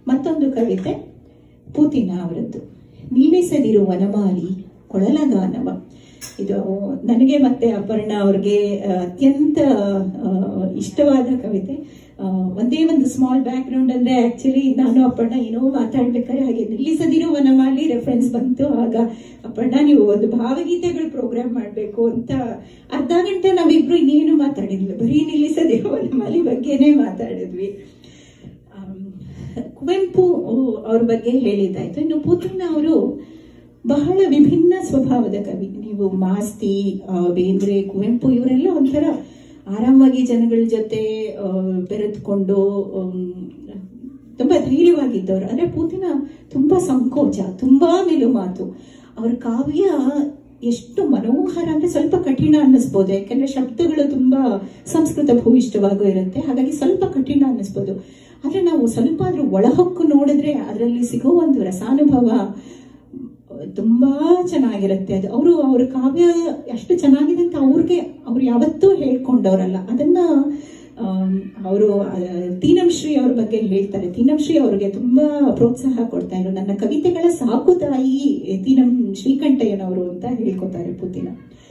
ಮತ್ತೊಂದು ಕವಿತೆ ಪೂತಿನ ಅವರದ್ದು ನಿಲ್ಲಿಸದಿರು ವನಮಾಲಿ ಕೊಳಲಗಾನವ ಇದು ನನಗೆ ಮತ್ತೆ ಅಪರ್ಣ ಅವ್ರಿಗೆ ಆ, ಅತ್ಯಂತ ಆ, ಇಷ್ಟವಾದ ಕವಿತೆ ಆ, ಒಂದೇ ಒಂದು ಸ್ಮಾಲ್ ಬ್ಯಾಕ್ ಗ್ರೌಂಡ್ ಅಂದ್ರೆ ಆಕ್ಚುಲಿ ನಾನು ಅಪರ್ಣ ಏನೋ ಮಾತಾಡ್ಬೇಕಾದ್ರೆ ಹಾಗೆ ನಿಲ್ಲಿಸದಿರೋ ವನಮಾಲಿ ರೆಫರೆನ್ಸ್ ಬಂತು ಆಗ ಅಪರ್ಣ ನೀವು ಒಂದು ಭಾವಗೀತೆಗಳು ಪ್ರೋಗ್ರಾಮ್ ಮಾಡಬೇಕು ಅಂತ ಅರ್ಧ ಗಂಟೆ ನಾವಿಬ್ರು ಇನ್ನೇನು ಮಾತಾಡಿದ್ವಿ ಬರೀ ನಿಲ್ಲಿಸದಿರೋ ವನಮಾಲಿ ಬಗ್ಗೆನೇ ಮಾತಾಡಿದ್ವಿ ಆಮ್, ಕುವೆಂಪು ಅವ್ರ ಬಗ್ಗೆ ಹೇಳಿದ್ದಾಯ್ತು ಇನ್ನು ಪೂತಿನ ಅವರು ಬಹಳ ವಿಭಿನ್ನ ಸ್ವಭಾವದ ಕವಿ ನೀವು ಮಾಸ್ತಿ ಆ, ಬೇಂದ್ರೆ ಕುವೆಂಪು ಇವರೆಲ್ಲ ಒಂಥರ ಆರಾಮಾಗಿ ಜನಗಳ ಜೊತೆ ಆ, ಬೆರೆತ್ಕೊಂಡು ಆಮ್, ತುಂಬಾ ಧೈರ್ಯವಾಗಿದ್ದವರು ಅಂದ್ರೆ ಪೂತಿನ ತುಂಬಾ ಸಂಕೋಚ ತುಂಬಾ ಮೆಲುಮಾತು ಅವ್ರ ಕಾವ್ಯ ಎಷ್ಟು ಮನೋಹರ ಅಂದ್ರೆ ಸ್ವಲ್ಪ ಕಠಿಣ ಅನ್ನಿಸ್ಬೋದು ಯಾಕಂದ್ರೆ ಶಬ್ದಗಳು ತುಂಬಾ ಸಂಸ್ಕೃತ ಭೂಯಿಷ್ಠವಾಗೂ ಇರುತ್ತೆ ಹಾಗಾಗಿ ಸ್ವಲ್ಪ ಕಠಿಣ ಅನ್ನಿಸ್ಬೋದು ಆದ್ರೆ ನಾವು ಸ್ವಲ್ಪ ಆದ್ರೂ ಒಳಹೊಕ್ಕು ನೋಡಿದ್ರೆ ಅದರಲ್ಲಿ ಸಿಗೋ ಒಂದು ರಸಾನುಭವ ತುಂಬಾ ಚೆನ್ನಾಗಿರುತ್ತೆ ಅದು ಅವರು ಅವ್ರ ಕಾವ್ಯ ಎಷ್ಟು ಚೆನ್ನಾಗಿದೆ ಅಂತ ಅವ್ರಿಗೆ ಅವ್ರು ಯಾವತ್ತೂ ಹೇಳ್ಕೊಂಡವ್ರಲ್ಲ ಅದನ್ನ ಅವರು ತೀನಂಶ್ರೀ ಅವ್ರ ಬಗ್ಗೆ ಹೇಳ್ತಾರೆ ತೀನಂಶ್ರೀ ಅವ್ರಿಗೆ ತುಂಬಾ ಪ್ರೋತ್ಸಾಹ ಕೊಡ್ತಾ ಇದ್ರು ನನ್ನ ಕವಿತೆಗಳ ಸಾಕು ತಾಯಿ ತೀನಂ ಶ್ರೀಕಂಠಯ್ಯನವರು ಅಂತ ಹೇಳ್ಕೊತಾರೆ ಪುತಿನ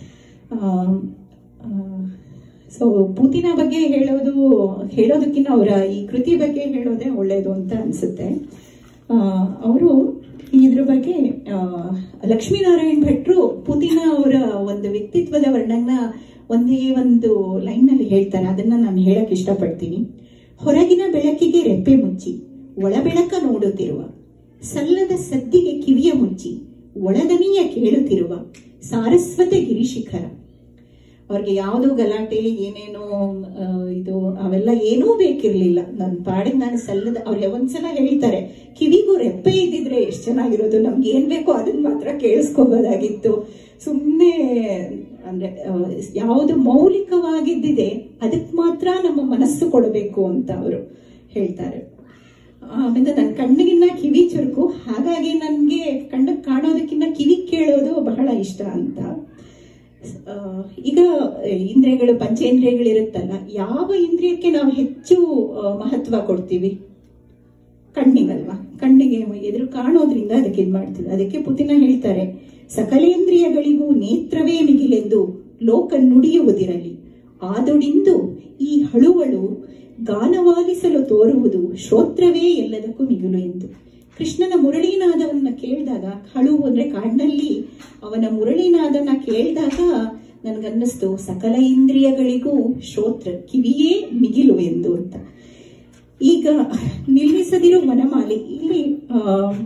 ಸೊ ಪೂತಿನ ಬಗ್ಗೆ ಹೇಳೋದು ಹೇಳೋದಕ್ಕಿಂತ ಅವರ ಈ ಕೃತಿ ಬಗ್ಗೆ ಹೇಳೋದೇ ಒಳ್ಳೆಯದು ಅಂತ ಅನ್ಸುತ್ತೆ ಅವರು ಇದ್ರ ಬಗ್ಗೆ ಆ, ಲಕ್ಷ್ಮೀನಾರಾಯಣ್ ಭಟ್ರು ಪುತಿನ ಅವರ ಒಂದು ವ್ಯಕ್ತಿತ್ವದ ವರ್ಣನ ಒಂದೇ ಒಂದು ಲೈನ್ ನಲ್ಲಿ ಹೇಳ್ತಾರೆ ಅದನ್ನ ನಾನು ಹೇಳಕ್ ಇಷ್ಟಪಡ್ತೀನಿ ಹೊರಗಿನ ಬೆಳಕಿಗೆ ರೆಪ್ಪೆ ಮುಚ್ಚಿ ಒಳ ಬೆಳಕ ನೋಡುತ್ತಿರುವ ಸಲ್ಲದ ಸದ್ದಿಗೆ ಕಿವಿಯ ಮುಚ್ಚಿ ಒಳದನಿಯ ಕೇಳುತ್ತಿರುವ ಸಾರಸ್ವತ ಗಿರಿಶಿಖರ ಅವ್ರಿಗೆ ಯಾವುದೋ ಗಲಾಟೆ ಏನೇನೋ ಆ, ಇದು ಅವೆಲ್ಲ ಏನೂ ಬೇಕಿರ್ಲಿಲ್ಲ ನನ್ನ ಪಾಡಿಗೆ ನಾನು ಸಲ್ಲದ ಅವ್ರು ಒಂದ್ಸಲ ಹೇಳ್ತಾರೆ ಕಿವಿಗೂ ರೆಪ್ಪೆ ಇದ್ದಿದ್ರೆ ಎಷ್ಟು ಚೆನ್ನಾಗಿರೋದು ನಮ್ಗೆ ಏನ್ ಬೇಕೋ ಅದನ್ನ ಮಾತ್ರ ಕೇಳಿಸ್ಕೋಬೋದಾಗಿತ್ತು ಸುಮ್ಮನೆ ಅಂದ್ರೆ ಆ, ಯಾವುದು ಮೌಲಿಕವಾಗಿದ್ದಿದೆ ಅದಕ್ಕೆ ಮಾತ್ರ ನಮ್ಮ ಮನಸ್ಸು ಕೊಡಬೇಕು ಅಂತ ಅವರು ಹೇಳ್ತಾರೆ ಆಮೇಲೆ ನನ್ನ ಕಣ್ಣಿಗಿನ್ನ ಕಿವಿ ಚುರುಕು ಹಾಗಾಗಿ ನನಗೆ ಕಣ್ಣಿಗೆ ಕಾಣೋದಕ್ಕಿಂತ ಕಿವಿ ಕೇಳೋದು ಬಹಳ ಇಷ್ಟ ಅಂತ ಆ, ಈಗ ಇಂದ್ರಿಯಗಳು ಪಂಚೇಂದ್ರಿಯಗಳು ಇರುತ್ತಲ್ಲ ಯಾವ ಇಂದ್ರಿಯಕ್ಕೆ ನಾವು ಹೆಚ್ಚು ಆ, ಮಹತ್ವ ಕೊಡ್ತೀವಿ ಕಣ್ಣಿಗಲ್ವಾ ಕಣ್ಣಿಗೆ ಎದುರು ಕಾಣೋದ್ರಿಂದ ಅದಕ್ಕೆ ಇದು ಮಾಡ್ತೀವಿ ಅದಕ್ಕೆ ಪುತಿನ ಹೇಳ್ತಾರೆ ಸಕಲೇಂದ್ರಿಯಗಳಿಗೂ ನೇತ್ರವೇ ಮಿಗಿಲೆಂದು ಲೋಕ ನುಡಿಯುವುದಿರಲಿ ಆದೊಡಿಂದು ಈ ಹಳುವಳು ಗಾನವಾಗಿಸಲು ತೋರುವುದು ಶ್ರೋತ್ರವೇ ಎಲ್ಲದಕ್ಕೂ ಮಿಗಿಲು ಎಂದು ಕೃಷ್ಣನ ಮುರಳೀನಾದವನ್ನ ಕೇಳಿದಾಗ ಹಳುವು ಅಂದ್ರೆ ಕಾಡಿನಲ್ಲಿ ಅವನ ಮುರಳೀನಾದನ ಕೇಳಿದಾಗ ನನ್ಗನ್ನಿಸ್ತು ಸಕಲ ಇಂದ್ರಿಯಗಳಿಗೂ ಶ್ರೋತ್ರ ಕಿವಿಯೇ ಮಿಗಿಲು ಎಂದು ಅಂತ ಈಗ ನಿಲ್ಲಿಸದಿರೋ ವನಮಾಲೆ ಇಲ್ಲಿ ಆ,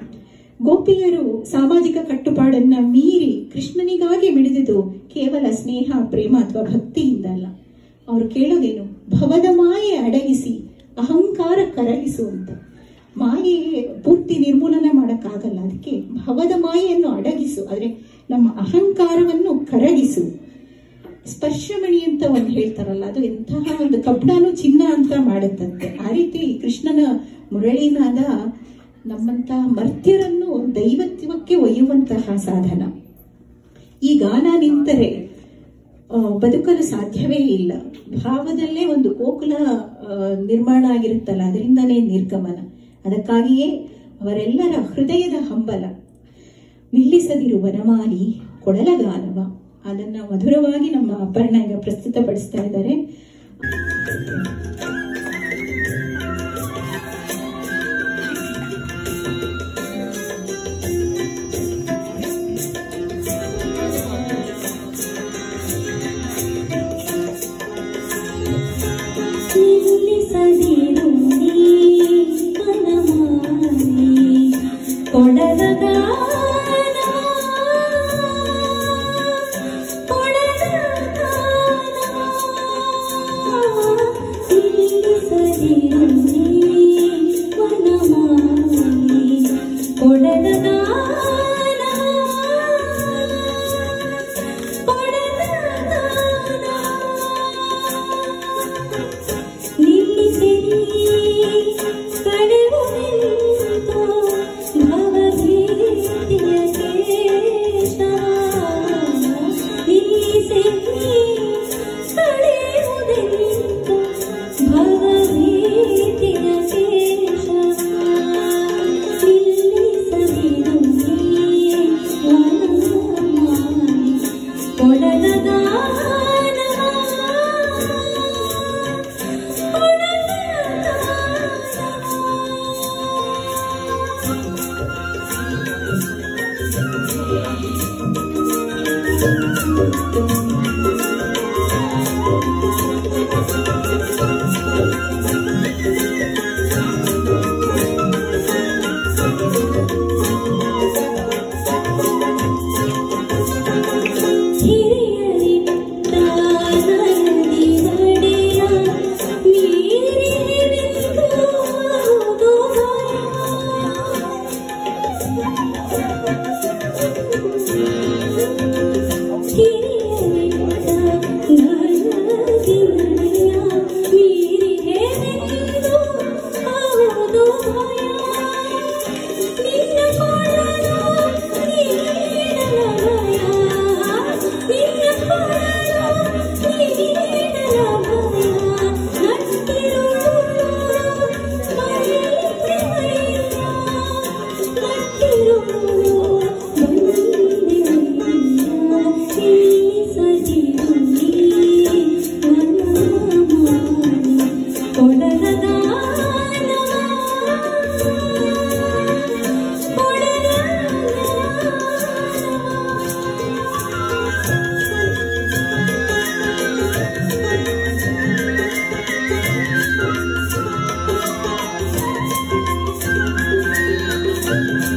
ಗೋಪಿಯರು ಸಾಮಾಜಿಕ ಕಟ್ಟುಪಾಡನ್ನ ಮೀರಿ ಕೃಷ್ಣನಿಗಾಗಿ ಮಿಡಿದಿದ್ದು ಕೇವಲ ಸ್ನೇಹ ಪ್ರೇಮ ಅಥವಾ ಭಕ್ತಿಯಿಂದ ಅಲ್ಲ ಅವರು ಕೇಳೋದೇನು ಭವದ ಮಾಯೆ ಅಡಗಿಸಿ ಅಹಂಕಾರ ಕರಗಿಸು ಅಂತ ಮಾಯೆ ಪೂರ್ತಿ ನಿರ್ಮೂಲನ ಮಾಡಕ್ಕಾಗಲ್ಲ ಅದಕ್ಕೆ ಭವದ ಮಾಯೆಯನ್ನು ಅಡಗಿಸು ಆದ್ರೆ ನಮ್ಮ ಅಹಂಕಾರವನ್ನು ಕರಗಿಸು ಸ್ಪರ್ಶಮಣಿ ಅಂತ ಒಂದು ಹೇಳ್ತಾರಲ್ಲ ಅದು ಎಂತಹ ಒಂದು ಕಬ್ಬಿಣನು ಚಿನ್ನ ಅಂತ ಮಾಡುತ್ತಂತೆ ಆ ರೀತಿ ಕೃಷ್ಣನ ಮುರಳಿನಾದ ನಮ್ಮಂತಹ ಮರ್ತ್ಯರನ್ನು ದೈವತ್ವಕ್ಕೆ ಒಯ್ಯುವಂತಹ ಸಾಧನ ಈ ಗಾನ ನಿಂತರೆ ಆ, ಬದುಕಲು ಸಾಧ್ಯವೇ ಇಲ್ಲ ಭಾವದಲ್ಲೇ ಒಂದು ಗೋಕುಲ ಆ, ನಿರ್ಮಾಣ ಆಗಿರುತ್ತಲ್ಲ ಅದರಿಂದನೇ ನಿರ್ಗಮನ ಅದಕ್ಕಾಗಿಯೇ ಅವರೆಲ್ಲರ ಹೃದಯದ ಹಂಬಲ ನಿಲ್ಲಿಸದಿರು ವನಮಾಲಿ ಕೊಡಲಗಾನವ ಅದನ್ನ ಮಧುರವಾಗಿ ನಮ್ಮ ಅಪರ್ಣ ಈಗ ಪ್ರಸ್ತುತಪಡಿಸ್ತಾ ಇದ್ದಾರೆ ನಿಲ್ಲಿಸದಿರು ನೀ ವನಮಾಲಿ ಕೊಡಲಗಾನ ಕೊಡಲಗಾನ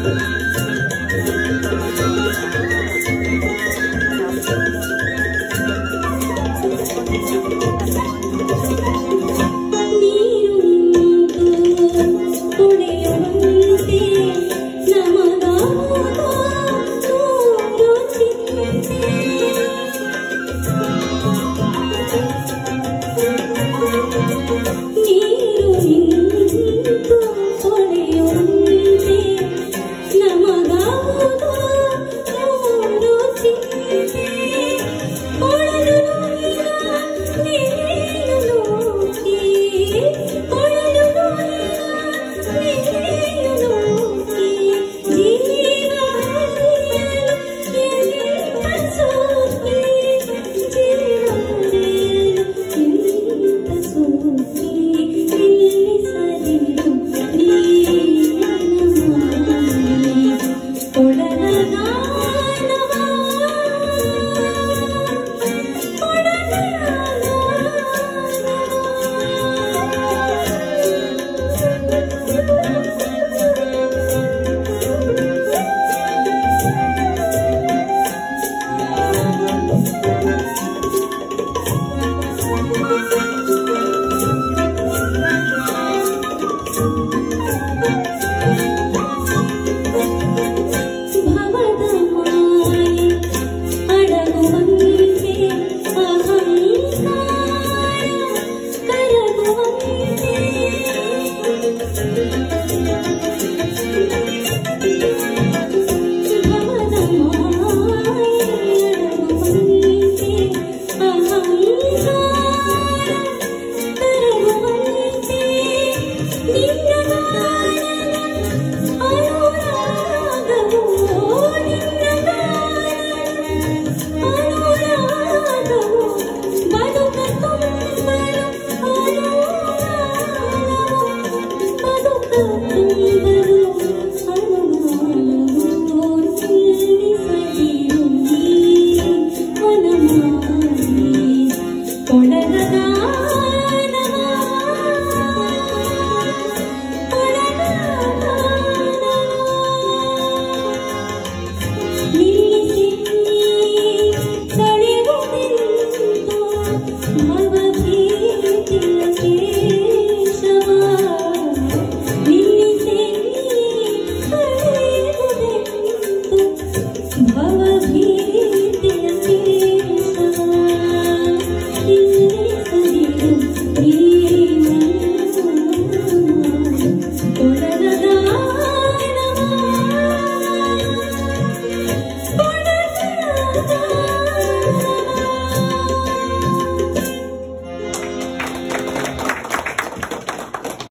ನೀರು ನಿಂತು ಹೊಳೆಯುವಂತೆ ನಮಗಾಗ ನೂರು ಚಿಂತೆ ನೀರು ನಿಂತು ಹೊಳೆಯುವಂತೆ ನಮಗಾಗ ನೂರು ಚಿಂತೆ ಕೊಳಲು ನೋಯಿಗ ನೀನು ನೋಕಿ ಕೊಳಲು ನೋಯಿಗ ನೀನು ನೋಕಿ ಜೀವ ಹರಿಯಲು ಎಂತ ಸೋಕಿ ಜೀವ ಹರಿಯಲು ಎಂತ ಸೋಕಿ ನಿಲ್ಲಿಸಲಿರು ನೀನ ಕೊಡಲ ಗಾನವ